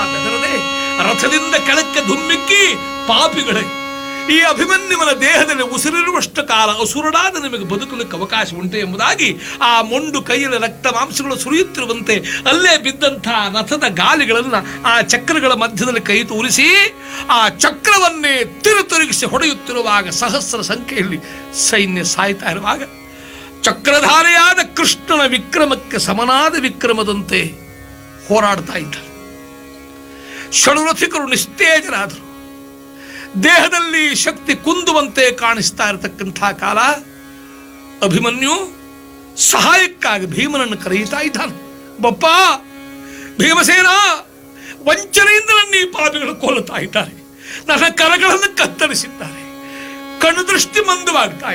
ಬೆದರದೆ ರಥದಿಂದ ಕೆಳಕ್ಕೆ ಧುಮ್ಮಿಕ್ಕಿ ಪಾಪಿಗಳೇ ಈ ಅಭಿಮನ್ಯುವನ ದೇಹದಲ್ಲಿ ಉಸಿರಿರುವಷ್ಟು ಕಾಲ ಅಸುರಡಾದ ನಿಮಗೆ ಬದುಕಲಿಕ್ಕೆ ಅವಕಾಶ ಉಂಟು ಎಂಬುದಾಗಿ ಆ ಮೊಂಡು ಕೈಯಲ್ಲಿ ರಕ್ತ ಮಾಂಸಗಳು ಸುರಿಯುತ್ತಿರುವಂತೆ ಅಲ್ಲೇ ಬಿದ್ದಂಥ ರಥದ ಗಾಲಿಗಳನ್ನು ಆ ಚಕ್ರಗಳ ಮಧ್ಯದಲ್ಲಿ ಕೈ ತೂರಿಸಿ ಆ ಚಕ್ರವನ್ನೇ ತಿರುತಿರುಗಿಸಿ ಹೊಡೆಯುತ್ತಿರುವಾಗ ಸಹಸ್ರ ಸಂಖ್ಯೆಯಲ್ಲಿ ಸೈನ್ಯ ಸಾಯ್ತಾ ಇರುವಾಗ ಚಕ್ರಧಾರೆಯಾದ ಕೃಷ್ಣನ ವಿಕ್ರಮಕ್ಕೆ ಸಮನಾದ ವಿಕ್ರಮದಂತೆ ಹೋರಾಡ್ತಾ ಇದ್ದ ಷಡುರಥಿಕರು ನಿಸ್ತೇಜರಾದರು ದೇಹದಲ್ಲಿ ಶಕ್ತಿ ಕುಂದುವಂತೆ ಕಾಣಿಸ್ತಾ ಇರತಕ್ಕಂಥ ಕಾಲ ಅಭಿಮನ್ಯು ಸಹಾಯಕ್ಕಾಗಿ ಭೀಮನನ್ನು ಕರೆಯುತ್ತಾ ಇದ್ದಾನೆ ಬಪ್ಪ ಭೀಮಸೇನ ವಂಚನೆಯಿಂದ ನನ್ನ ಈ ಪಾಪಿಗಳು ಕೊಲ್ಲುತ್ತಾ ಇದ್ದಾರೆ ನನ್ನ ಕರಗಳನ್ನು ಕತ್ತರಿಸಿದ್ದಾರೆ ಕಣ್ಣು ದೃಷ್ಟಿ ಮಂದವಾಗ್ತಾ